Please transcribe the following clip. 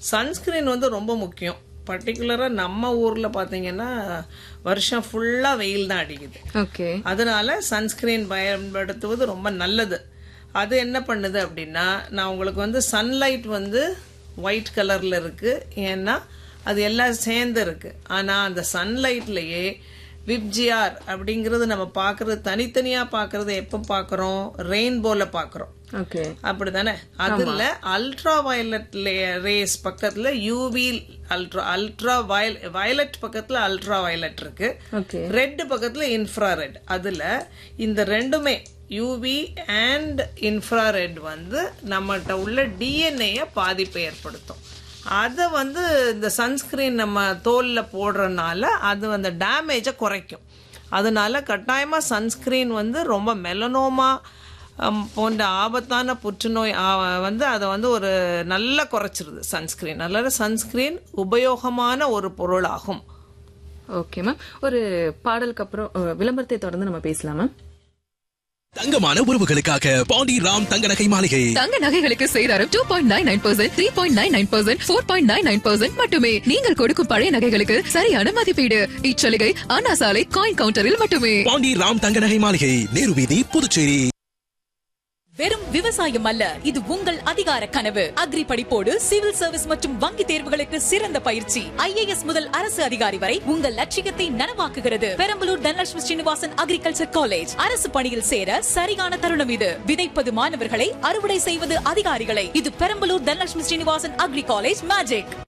sunscreen வந்து ரொம்ப முக்கியம் பர்டிகுலராக நம்ம ஊரில் பார்த்தீங்கன்னா வருஷம் ஃபுல்லாக வெயில் தான் அடிக்குது ஓகே அதனால சன்ஸ்கிரீன் பயன்படுத்துவது ரொம்ப நல்லது அது என்ன பண்ணுது அப்படின்னா நான் உங்களுக்கு வந்து சன்லைட் வந்து ஒயிட் கலரில் இருக்கு ஏன்னா அது எல்லாம் சேர்ந்து இருக்கு ஆனால் அந்த சன்லைட்லேயே விப்ஜிஆர் அப்படிங்கிறது நம்ம பார்க்கறது தனித்தனியாக பார்க்கறது எப்போ பார்க்குறோம் ரெயின்போவில் பார்க்குறோம் ஓகே அப்படிதானே அதுல அல்ட்ரா வயலட் ரேஸ் பக்கத்துல UV ultra ultra violet violet பக்கத்துல அல்ட்ரா வயலட் இருக்கு ஓகே ரெட் பக்கத்துல இன்ஃப்ராரெட் அதுல இந்த ரெண்டுமே யூவி அண்ட் இன்ஃப்ராரெட் வந்து நம்மகிட்ட உள்ள டிஎன்ஏய பாதிப்பை ஏற்படுத்தும் அதை வந்து இந்த சன்ஸ்கிரீன் நம்ம தோல்ல போடுறதுனால அது அந்த டேமேஜை குறைக்கும் அதனால கட்டாயமா சன்ஸ்கிரீன் வந்து ரொம்ப மெலனோமா ஹம், போன்ற ஆபத்தான புற்றுநோய் ஆ- வந்து அதை வந்து ஒரு நல்லா குறைச்சிருது சன்ஸ்கிரீன் அதனால சன்ஸ்கிரீன் உபயோகமான ஒரு பொருளாகும் ஓகே மேம் ஒரு பாடலுக்கு அப்புறம் அஹ், விளம்பரத்தை தொடர்ந்து நம்ம பேசலாம் மேம் தங்கமான உறவுகளுக்காக பாண்டி ராம் தங்க நகை மாளிகை தங்க நகைகளுக்கு சேதாரம் two point nine nine percent three point nine nine percent four point nine nine percent மட்டுமே நீங்கள் கொடுக்கும் பழைய நகைகளுக்கு சரியான மதிப்பீடு இச்சலுகை அண்ணா சாலை காயின் கவுண்டரில் மட்டுமே பாண்டி ராம் தங்க நகை மாளிகை நேரு வீதி புதுச்சேரி வெறும் விவசாயம் அல்ல இது உங்கள் அதிகார கனவு அக்ரி படிப்போடு சிவில் சர்வீஸ் மற்றும் வங்கி தேர்வுகளுக்கு சிறந்த பயிற்சி ஐஏஎஸ் முதல் அரசு அதிகாரி வரை உங்கள் லட்சியத்தை நனவாக்குகிறது பெரம்பலூர் தனலட்சுமி ஸ்ரீனிவாசன் அக்ரிகல்ச்சர் காலேஜ் அரசு பணியில் சேர சரியான தருணம் இது விதைப்பது மாணவர்களை அறுவடை செய்வது அதிகாரிகளை இது Perambalur Dhanalakshmi Srinivasan agri college magic